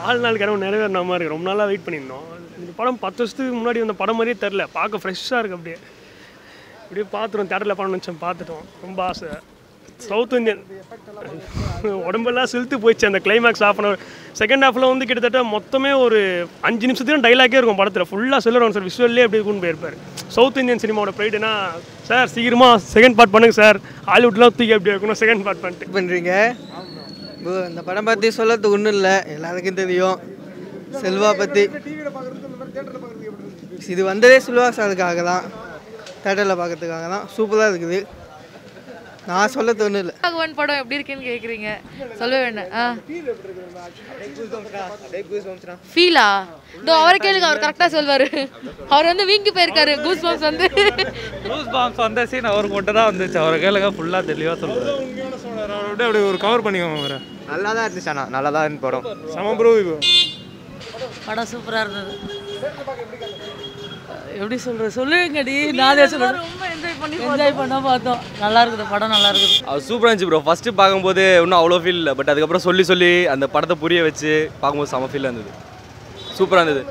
வாழ்நாள் கனவு நிறைவேறின மாதிரி இருக்கு ரொம்ப நாளாக வெயிட் பண்ணியிருந்தோம் இந்த படம் பத்து வருஷத்துக்கு முன்னாடி வந்த படம் மாதிரியே தெரில பார்க்க ஃப்ரெஷ்ஷாக இருக்குது அப்படியே அப்படியே பார்த்துருவோம் தேட்டரில் படம் நினச்சோம் பார்த்துட்டோம் ரொம்ப ஆசை சவுத் இந்தியன் உடம்பெல்லாம் செலுத்து போயிடுச்சு அந்த climax half an hour second ஹாஃபில் வந்து கிட்டத்தட்ட மொத்தமே ஒரு அஞ்சு நிமிஷத்துக்கு டைலாக்கே இருக்கும் படத்தில் ஃபுல்லாக சொல்லுறோம் சார் விஷுவல்லே அப்படி இருக்குன்னு போயிருப்பார் சவுத் இந்தியன் சினிமாவோட ப்ரைடுனா சார் சீக்கிரமாக செகண்ட் பார்ட் பண்ணுங்க சார் ஹாலிவுட்லாம் தூக்கி அப்படி இருக்கணும் செகண்ட் பார்ட் பண்ணிட்டு பண்ணுறீங்க ப்ரோ இந்த படம் பற்றி சொல்லறதுக்கு ஒன்றும் இல்லை எல்லாருக்கும் தெரியும் செல்வா பற்றி இது வந்ததே செல்வா சாருக்காக தான் தேட்டரில் பார்க்கறதுக்காக தான் சூப்பராக இருக்குது நான் சொல்லறது ஒன்றும் இல்லை பகவான் படம் எப்படி இருக்குன்னு கேக்குறீங்க சொல்ல வேண்டாம் ஆ ஃபீலா இதோ அவரை கேளுங்க அவர் கரெக்டாக சொல்வாரு அவர் வந்து வீங்கி போயிருக்காரு கூஸ் பம்ப்ஸ் வந்து க்ளூஸ் பாம்ஸ் வந்த சீன் அவருக்கு மட்டும் தான் வந்துச்சு அவரை கேளுங்க ஃபுல்லாக தெளிவாக சொல்லுவார் அப்படியே அப்படி ஒரு கவர் பண்ணிக்கோங்க வேற நல்லா தான் இருந்துச்சு அண்ணா நல்லா தான் இருந்து படம் சம ப்ரோ இப்போ படம் சூப்பராக இருந்தது எப்படி சொல்கிறது சொல்லுங்கடி நானே சொல்லுவேன் ரொம்ப என்ஜாய் பண்ணி என்ஜாய் பண்ண பார்த்தோம் நல்லா இருக்குது படம் நல்லா இருக்குது அது சூப்பராக இருந்துச்சு ப்ரோ ஃபஸ்ட்டு பார்க்கும்போது இன்னும் அவ்வளோ ஃபீல் இல்லை பட் அதுக்கப்புறம் சொல்லி சொல்லி அந்த படத்தை புரிய வச்சு பார்க்கும்போது செம ஃபீல் இருந்தது சூப்பராக இருந்தது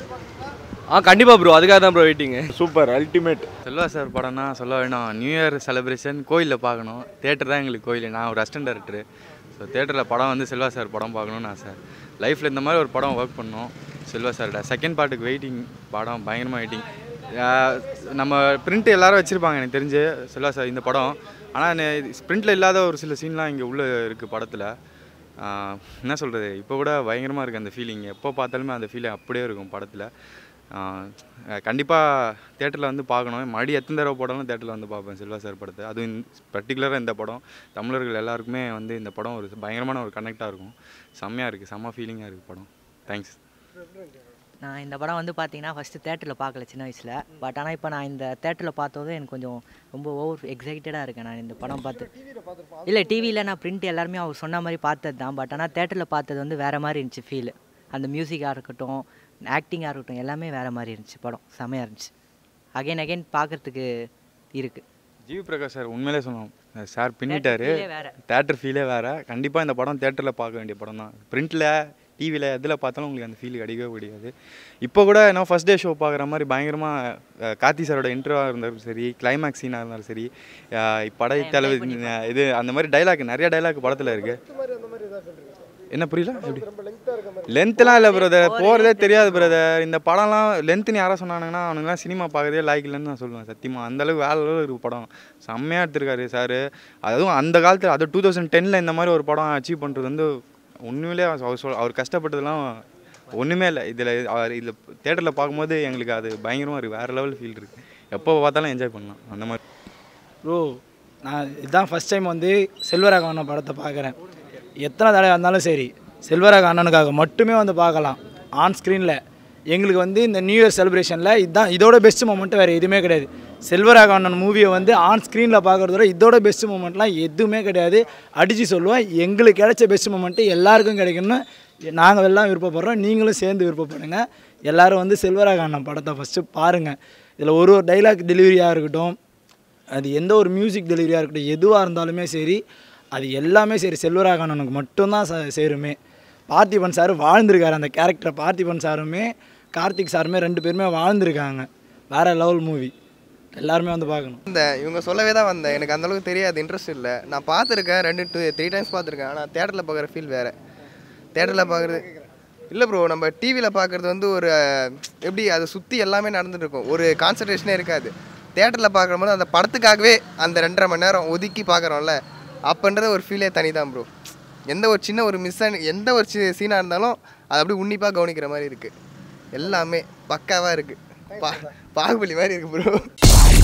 ஆ கண்டிப்பாக ப்ரோ அதுக்காக தான் bro waiting super ultimate Selva sir படம்னா சொல்ல வேணாம் நியூ இயர் செலிப்ரேஷன் கோயிலில் பார்க்கணும் தேட்டர் தான் எங்களுக்கு கோயில் நான் ஒரு அசிஸ்டன்ட் டேரக்டரு ஸோ தேட்டரில் படம் வந்து செல்வா சார் படம் பார்க்கணும்னு ஆசை லைஃப்பில் இந்த மாதிரி ஒரு படம் ஒர்க் பண்ணோம் செல்வா சார்கிட்ட செகண்ட் பார்ட்டுக்கு வெயிட்டிங் படம் பயங்கரமாக வெயிட்டிங் நம்ம பிரிண்ட் எல்லாரும் வச்சுருப்பாங்க எனக்கு தெரிஞ்சு செல்வா சார் இந்த படம் ஆனால் ஸ்ப்ரிண்ட்டில் இல்லாத ஒரு சில சீன்லாம் இங்கே உள்ளே இருக்குது படத்தில் ஆஹ் என்ன சொல்கிறது இப்போ கூட பயங்கரமாக இருக்குது அந்த ஃபீலிங் எப்போ பார்த்தாலுமே அந்த ஃபீலிங் அப்படியே இருக்கும் படத்தில் கண்டிப்பாக தேட்டரில் வந்து பார்க்கணும் மறுபடியும் எத்தனை தடவை போடாலும் தேட்டரில் வந்து பார்ப்பேன் செல்வா சார் படத்தை அதுவும் பர்டிகுலராக இந்த படம் தமிழர்கள் எல்லாருக்குமே வந்து இந்த படம் ஒரு பயங்கரமான ஒரு கனெக்டாக இருக்கும் செம்மையாக இருக்குது செம்ம ஃபீலிங்காக இருக்குது படம் தேங்க்ஸ் நான் இந்த படம் வந்து பார்த்தீங்கன்னா ஃபஸ்ட்டு தேட்டரில் பார்க்கல சின்ன வயசில் பட் ஆனால் இப்போ நான் இந்த தேட்டரில் பார்த்ததும் எனக்கு கொஞ்சம் ரொம்ப ஓவர் எக்ஸைட்டடாக இருக்கேன் நான் இந்த படம் பார்த்து இல்லை டிவியில் நான் பிரிண்ட் எல்லாருமே அவர் சொன்ன மாதிரி பார்த்தது தான் பட் ஆனால் தேட்டரில் பார்த்தது வந்து வேறு மாதிரி இருந்துச்சு ஃபீல் அந்த மியூசிக்காக இருக்கட்டும் ஆக்டிங்காக இருக்கட்டும் எல்லாமே வேறு மாதிரி இருந்துச்சு படம் செமையாக இருந்துச்சு அகைன் அகைன் பார்க்குறதுக்கு இருக்குது ஜிவி பிரகாஷ் சார் உண்மையிலே சொன்னோம் சார் பின்னிட்டாரு feel-ஏ வேற. தேட்டர் ஃபீலே வேறு கண்டிப்பாக இந்த படம் தேட்டரில் பார்க்க வேண்டிய படம் தான் பிரிண்ட்டில் டிவியில் எதில் பார்த்தாலும் உங்களுக்கு அந்த ஃபீல் கிடைக்கவே கிடையாது இப்போ கூட என்ன ஃபஸ்ட் டே ஷோ பார்க்குற மாதிரி பயங்கரமாக கார்த்தி சாரோட இன்டர்வாக இருந்தாலும் சரி கிளைமேக்ஸ் சீனாக இருந்தாலும் சரி அஹ் படை தளபதி இது அந்த மாதிரி டைலாக் நிறைய டைலாக் படத்தில் இருக்குது என்ன புரியல எப்படி லென்த்லாம் இல்லை பிரதர் போகிறதே தெரியாது பிரதர் இந்த படம்லாம் லென்த்துன்னு யாரோ சொன்னாங்கன்னா அவனுங்களாம் சினிமா பார்க்கறதே லாய்க்கு இல்லைன்னு நான் சொல்லுவேன் சத்தியமாக அந்தளவுக்கு வேற அளவு இருக்கு படம் செம்மையாக எடுத்திருக்காரு சார் அதுவும் அந்த காலத்தில் அது டூ தௌசண்ட் டெனில் இந்த மாதிரி ஒரு படம் அச்சீவ் பண்ணுறது வந்து உண்மையிலே அவர் சொல் அவர் கஷ்டப்பட்டதெல்லாம் ஒன்றுமே இல்லை இதில் அவர் இதில் தேட்டரில் பார்க்கும்போது எங்களுக்கு அது பயங்கரமாக இருக்குது வேறு லெவல் ஃபீல் இருக்குது எப்போ பார்த்தாலும் என்ஜாய் பண்ணலாம் அந்த மாதிரி ப்ரோ நான் இதுதான் ஃபஸ்ட் டைம் வந்து செல்வராக அண்ணன் படத்தை பார்க்குறேன் எத்தனை தடவை இருந்தாலும் சரி செல்வராக அண்ணனுக்காக மட்டுமே வந்து பார்க்கலாம் ஆன் ஸ்க்ரீனில் எங்களுக்கு வந்து இந்த நியூ இயர் செலிப்ரேஷனில் இதுதான் இதோட பெஸ்ட் மூமெண்ட் வேறு எதுவுமே கிடையாது செல்வராக அண்ணன் மூவியை வந்து ஆன் ஸ்க்ரீனில் பார்க்குறதோட இதோட பெஸ்ட் மூமெண்ட்லாம் எதுவுமே கிடையாது அடித்து சொல்லுவேன் எங்களுக்கு கிடைச்ச பெஸ்ட் மூமெண்ட்டு எல்லாருக்கும் கிடைக்கணும்னு நாங்கள் எல்லாம் விருப்பப்படுறோம் நீங்களும் சேர்ந்து விருப்பப்படுங்க எல்லாரும் வந்து செல்வராக அண்ணன் படத்தை ஃபஸ்ட்டு பாருங்கள் இதில் ஒரு ஒரு டைலாக் டெலிவரியாக இருக்கட்டும் அது எந்த ஒரு மியூசிக் டெலிவரியாக இருக்கட்டும் எதுவாக இருந்தாலுமே சரி அது எல்லாமே சரி செல்வராகவனுக்கு மட்டும்தான் ச சேருமே பார்த்திபன் சார் வாழ்ந்திருக்காரு அந்த கேரக்டரை பார்த்திபன் சாருமே கார்த்திக் சாருமே ரெண்டு பேருமே வாழ்ந்திருக்காங்க வேற லெவல் மூவி எல்லாருமே வந்து பார்க்கணும் இந்த இவங்க சொல்லவே தான் வந்தேன் எனக்கு அந்த அளவுக்கு தெரியாது இன்ட்ரெஸ்ட் இல்லை நான் பார்த்துருக்கேன் ரெண்டு டூ த்ரீ டைம்ஸ் பார்த்துருக்கேன் ஆனால் தேட்டரில் பார்க்குற ஃபீல் வேறு தேட்டரில் பார்க்குறது இல்லை ப்ரோ நம்ம டிவியில் பார்க்குறது வந்து ஒரு அஹ், எப்படி அதை சுற்றி எல்லாமே நடந்துட்டு இருக்கும் ஒரு கான்சன்ட்ரேஷனே இருக்காது தேட்டரில் பார்க்குற போது அந்த படத்துக்காகவே அந்த ரெண்டரை மணி நேரம் ஒதுக்கி பார்க்குறோம்ல அப்போன்றது ஒரு ஃபீலே தனி தான் ப்ரோ எந்த ஒரு சின்ன ஒரு மிஸ் எந்த ஒரு சீனாக இருந்தாலும் அதை அப்படியே உன்னிப்பாக கவனிக்கிற மாதிரி இருக்குது எல்லாமே பக்காவாக இருக்குது பா பாகுபலி மாதிரி இருக்குது ப்ரோ